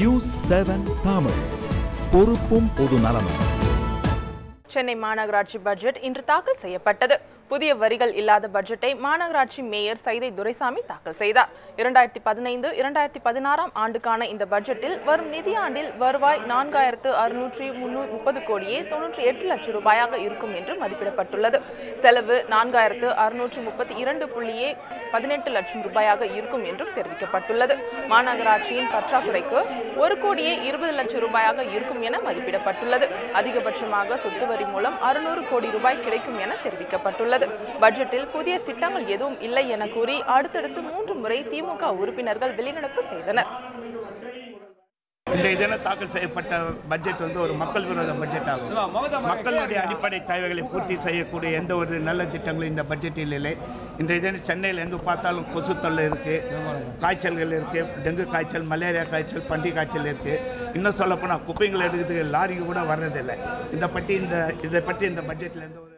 news seven Tamil பொறுப்பும் பொது நலமும் சென்னை மாநகராட்சி பட்ஜெட் இன்று தாக்கல் செய்யப்பட்டது புதிய வரிகள் இல்லாத பட்ஜெட்டை மாநகராட்சி மேயர் சைதை துரைசாமி தாக்கல் செய்தார் இரண்டாயிரத்தி பதினைந்து இரண்டாயிரத்தி பதினாறாம் ஆண்டுக்கான இந்த பட்ஜெட்டில் வரும் நிதியாண்டில் வருவாய் நான்காயிரத்து அறுநூற்றி முப்பது கோடியே தொன்னூற்றி எட்டு லட்சம் ரூபாயாக இருக்கும் என்று மதிப்பிடப்பட்டுள்ளது செலவு நான்காயிரத்து அறுநூற்றி முப்பத்தி இரண்டு புள்ளியே பதினெட்டு லட்சம் ரூபாயாக இருக்கும் என்றும் தெரிவிக்கப்பட்டுள்ளது மாநகராட்சியின் பற்றாக்குறைக்கு ஒரு கோடியே இருபது லட்சம் ரூபாயாக இருக்கும் என மதிப்பிடப்பட்டுள்ளது அதிகபட்சமாக சொத்து வரி மூலம் அறுநூறு கோடி ரூபாய் கிடைக்கும் என தெரிவிக்கப்பட்டுள்ளது பட்ஜெட்டில் புதிய திட்டங்கள் எதுவும் இல்லை என கூறி அடுத்தடுத்து மூன்று முறை திமுக உறுப்பினர்கள் வெளிநடப்பு செய்தனர் இன்றைய தினம் தாக்கல் செய்யப்பட்ட பட்ஜெட் வந்து ஒரு மக்கள் விரோத பட்ஜெட் ஆகும் மக்களுடைய அடிப்படை தேவைகளை பூர்த்தி செய்யக்கூடிய எந்த ஒரு நல்ல திட்டங்களும் இந்த பட்ஜெட்டில் இல்லை இன்றைய தினம் சென்னையில் எங்கு பார்த்தாலும் கொசு தொல்லை இருக்குது காய்ச்சல்கள் இருக்குது டெங்கு காய்ச்சல் மலேரியா காய்ச்சல் பன்றி காய்ச்சல் இருக்குது இன்னும் சொல்லப்போனால் குப்பைங்களை எடுக்கிறதுக்கு லாரிக்கு கூட வர்றதில்லை இந்த பற்றி இந்த இதை பற்றி இந்த பட்ஜெட்டில் எந்த ஒரு